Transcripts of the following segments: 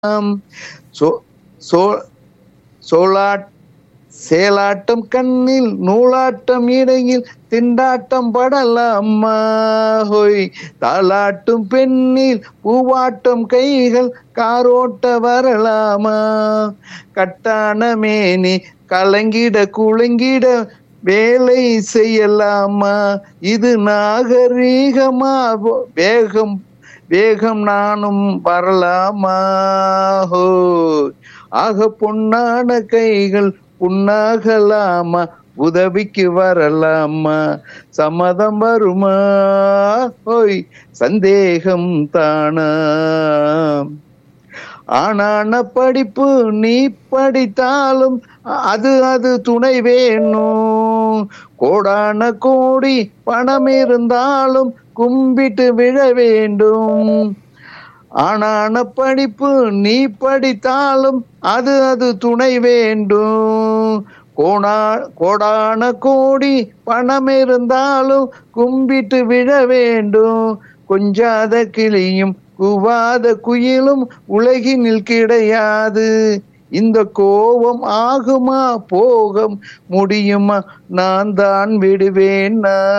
ஆம். So so சோலாட் சேலாட்டம் கண்ணில் நூலாட்டம் இடையில் திண்டாட்டம் படலாமா ஹோய் தாலாட்டும் பெண்ணில் பூவாட்டம் கைகள் காரோட்ட வரலாமா கட்டான மேனி கலங்கிட குலுங்கிட வேலை செய்யலாமா இது நாகரீகமா வேகம் வேகம் நானும் வரலாமா ஹோ ஆக பொன்னான கைகள் புண்ணாகலாமா உதவிக்கு வரலாமா சம்மதம் வருமா ஹோய் சந்தேகம் தானா ஆனான படிப்பு நீ படித்தாலும் அது அது துணை வேணும் கோடான கோடி பணம் இருந்தாலும் கும்பிட்டு விழ வேண்டும் ஆனான படிப்பு நீ படித்தாலும் அது அது துணை வேண்டும் கோணா கோடான கோடி பணம் இருந்தாலும் கும்பிட்டு விழ வேண்டும் கொஞ்சாத கிளியும் கூவாத குயிலும் உலகினில் கிடையாது இந்த கோபம் ஆகுமா போகம் முடியுமா நான் தான் விடுவேன்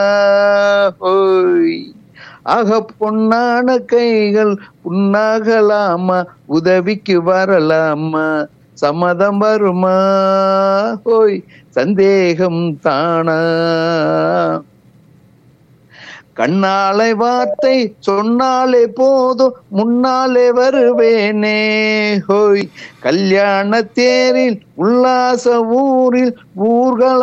ஓய் ஆக பொன்னான கைகள் புண்ணாகலாமா உதவிக்கு வரலாமா சம்மதம் வருமா ஓய் சந்தேகம் தானா கண்ணாலை வார்த்தை சொன்னாலே போதும் முன்னாலே வருவேனே ஹோய் கல்யாண தேரில் உல்லாச ஊரில் ஊர்வலம்